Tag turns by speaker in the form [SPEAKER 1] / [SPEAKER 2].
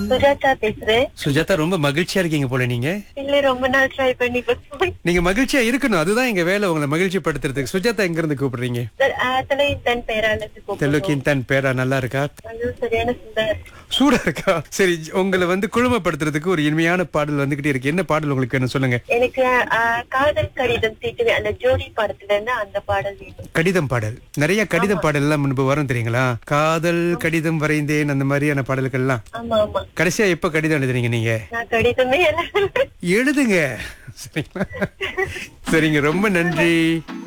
[SPEAKER 1] சுஜாதா பேசுறேன்
[SPEAKER 2] சுஜாதா ரொம்ப மகிழ்ச்சியா இருக்கீங்க போல நீங்க
[SPEAKER 1] இல்ல ரொம்ப நாள் ட்ரை பண்ணி பார்த்தோம்.
[SPEAKER 2] நீங்க மகிழ்ச்சியா இருக்கணும் அதுதான் எங்க வேலை உங்களை மகிழ்ச்சி படுத்துறதுக்கு சுஜாதா எங்க இருந்து கூப்பிடுறீங்க
[SPEAKER 1] சார், ஆத்தலை தன் பேரால கூப்பிடுறோம்.
[SPEAKER 2] தெலுக்கின் தன் பேரா நல்லா இருக்கா
[SPEAKER 1] அது சரியான சுந்தர்
[SPEAKER 2] சூடா இருக்கா சரி உங்களை வந்து குழுமப்படுத்துறதுக்கு ஒரு இனிமையான பாடல் வந்துகிட்டே இருக்கு என்ன பாடல் உங்களுக்கு வேணும் சொல்லுங்க
[SPEAKER 1] எனக்கு ஆ, காதல் கடிதம் தீட்டுவே அந்த ஜோடி படத்துல இருந்து அந்த பாடல் வேணும்
[SPEAKER 2] கடிதம் பாடல் நிறைய கடிதம் பாடல் எல்லாம் முன்பு வரும் தெரியுங்களா காதல் கடிதம் வரைந்தேன் அந்த மாதிரியான பாடல்கள் எல்லாம்
[SPEAKER 1] ஆமா ஆமா
[SPEAKER 2] கடைசியா எப்ப கடிதம் எழுதுறீங்க நீங்க
[SPEAKER 1] நான் கடிதமே எழுத
[SPEAKER 2] எழுதுங்க சரிங்களா சரிங்க ரொம்ப நன்றி